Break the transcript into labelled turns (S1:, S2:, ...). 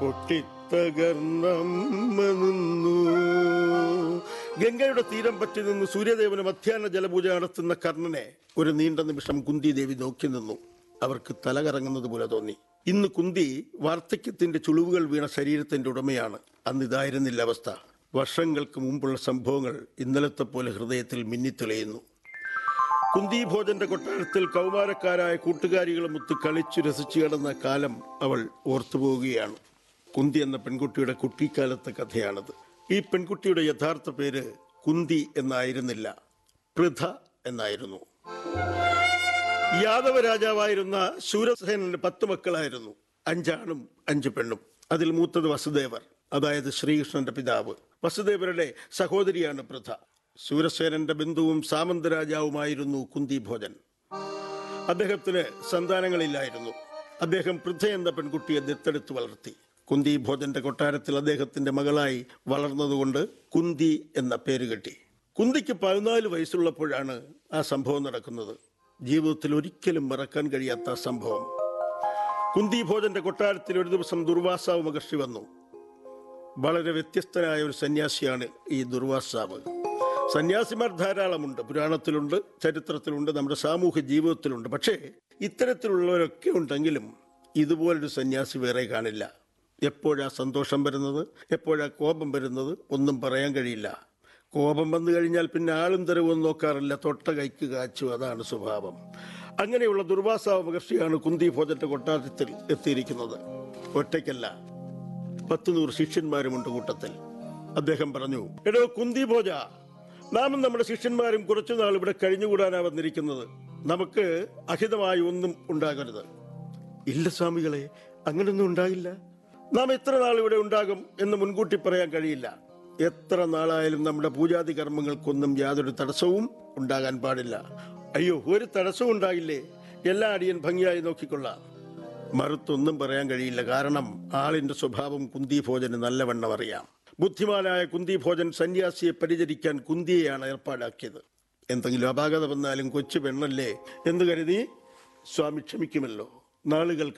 S1: പൊട്ടിത്തകർന്നമ്മ നിന്നു ഗംഗയുടെ തീരം പറ്റി നിന്ന് സൂര്യദേവന് മധ്യാഹ്ന ജലപൂജ നടത്തുന്ന കർണനെ ഒരു നീണ്ട നിമിഷം കുന്തി ദേവി നോക്കി നിന്നു അവർക്ക് തല കറങ്ങുന്നത് പോലെ തോന്നി ഇന്ന് കുന്തി വാർദ്ധക്യത്തിന്റെ ചുളിവുകൾ വീണ ശരീരത്തിന്റെ ഉടമയാണ് അന്ന് ഇതായിരുന്നില്ല അവസ്ഥ വർഷങ്ങൾക്ക് മുമ്പുള്ള സംഭവങ്ങൾ ഇന്നലത്തെ പോലെ ഹൃദയത്തിൽ മിന്നിത്തെളിയുന്നു കുന്തിഭോജന്റെ കൊട്ടാരത്തിൽ കൗമാരക്കാരായ കൂട്ടുകാരികളുമൊത്ത് കളിച്ചു രസിച്ചു കിടന്ന കാലം അവൾ ഓർത്തുപോവുകയാണ് കുന്തി എന്ന പെൺകുട്ടിയുടെ കുട്ടിക്കാലത്തെ കഥയാണത് ഈ പെൺകുട്ടിയുടെ യഥാർത്ഥ പേര് കുന്തി എന്നായിരുന്നില്ല പൃഥ എന്നായിരുന്നു യാദവ രാജാവായിരുന്ന ശൂരസേനന്റെ പത്ത് മക്കളായിരുന്നു അഞ്ചാണും അഞ്ച് പെണ്ണും അതിൽ മൂത്തത് വസുദേവർ അതായത് ശ്രീകൃഷ്ണന്റെ പിതാവ് വസുദേവരുടെ സഹോദരിയാണ് പൃഥ ശൂരസേനന്റെ ബന്ധുവും സാമന്ത രാജാവുമായിരുന്നു കുന്തിഭോജൻ അദ്ദേഹത്തിന് സന്താനങ്ങളില്ലായിരുന്നു അദ്ദേഹം പൃഥ എന്ന പെൺകുട്ടിയെ ദത്തെടുത്ത് വളർത്തി കുന്തി ഭോജന്റെ കൊട്ടാരത്തിൽ അദ്ദേഹത്തിന്റെ മകളായി വളർന്നതുകൊണ്ട് കുന്തി എന്ന പേര് കിട്ടി കുന്തിക്ക് പതിനാല് വയസ്സുള്ളപ്പോഴാണ് ആ സംഭവം നടക്കുന്നത് ജീവിതത്തിൽ ഒരിക്കലും മറക്കാൻ കഴിയാത്ത ആ സംഭവം കുന്തി ഭോജന്റെ കൊട്ടാരത്തിൽ ഒരു ദിവസം ദുർവാസാവ് മഹർഷി വന്നു വളരെ വ്യത്യസ്തനായ ഒരു സന്യാസിയാണ് ഈ ദുർവാസാവ് സന്യാസിമാർ ധാരാളമുണ്ട് പുരാണത്തിലുണ്ട് ചരിത്രത്തിലുണ്ട് നമ്മുടെ സാമൂഹ്യ ജീവിതത്തിലുണ്ട് പക്ഷേ ഇത്തരത്തിലുള്ളവരൊക്കെ ഉണ്ടെങ്കിലും ഇതുപോലൊരു സന്യാസി വേറെ കാണില്ല എപ്പോഴാ സന്തോഷം വരുന്നത് എപ്പോഴാ കോപം വരുന്നത് ഒന്നും പറയാൻ കഴിയില്ല കോപം വന്നു കഴിഞ്ഞാൽ പിന്നെ ആളും തരവും നോക്കാറില്ല തൊട്ട കൈക്ക് കാച്ചു അതാണ് സ്വഭാവം അങ്ങനെയുള്ള ദുർവാസാവ മഹർഷിയാണ് കുന്തി ഭോജന്റെ കൊട്ടാരത്തിൽ എത്തിയിരിക്കുന്നത് ഒറ്റയ്ക്കല്ല പത്ത് നൂറ് ശിഷ്യന്മാരുമുണ്ട് കൂട്ടത്തിൽ അദ്ദേഹം പറഞ്ഞു എടോ കുന്തി ഭോജ നാമും നമ്മുടെ ശിഷ്യന്മാരും കുറച്ചു നാൾ ഇവിടെ കഴിഞ്ഞുകൂടാനാ വന്നിരിക്കുന്നത് നമുക്ക് അഹിതമായി ഒന്നും ഉണ്ടാകരുത് ഇല്ല സ്വാമികളെ അങ്ങനൊന്നും ഉണ്ടാകില്ല നാം എത്ര നാൾ ഇവിടെ ഉണ്ടാകും എന്ന് മുൻകൂട്ടി പറയാൻ കഴിയില്ല എത്ര നാളായാലും നമ്മുടെ പൂജാതി കർമ്മങ്ങൾക്കൊന്നും യാതൊരു തടസ്സവും ഉണ്ടാകാൻ പാടില്ല അയ്യോ ഒരു തടസ്സവും ഉണ്ടാകില്ലേ എല്ലാ അടിയൻ ഭംഗിയായി നോക്കിക്കൊള്ളാം മറുത്തൊന്നും പറയാൻ കഴിയില്ല കാരണം ആളിന്റെ സ്വഭാവം കുന്തിഭോജന് നല്ലവണ്ണം അറിയാം ബുദ്ധിമാനായ കുന്തിഭോജൻ സന്യാസിയെ പരിചരിക്കാൻ കുന്തിയെയാണ് ഏർപ്പാടാക്കിയത് എന്തെങ്കിലും അപാകത വന്നാലും കൊച്ചു പെണ്ണല്ലേ എന്ന് കരുതി സ്വാമി ക്ഷമിക്കുമല്ലോ നാളുകൾ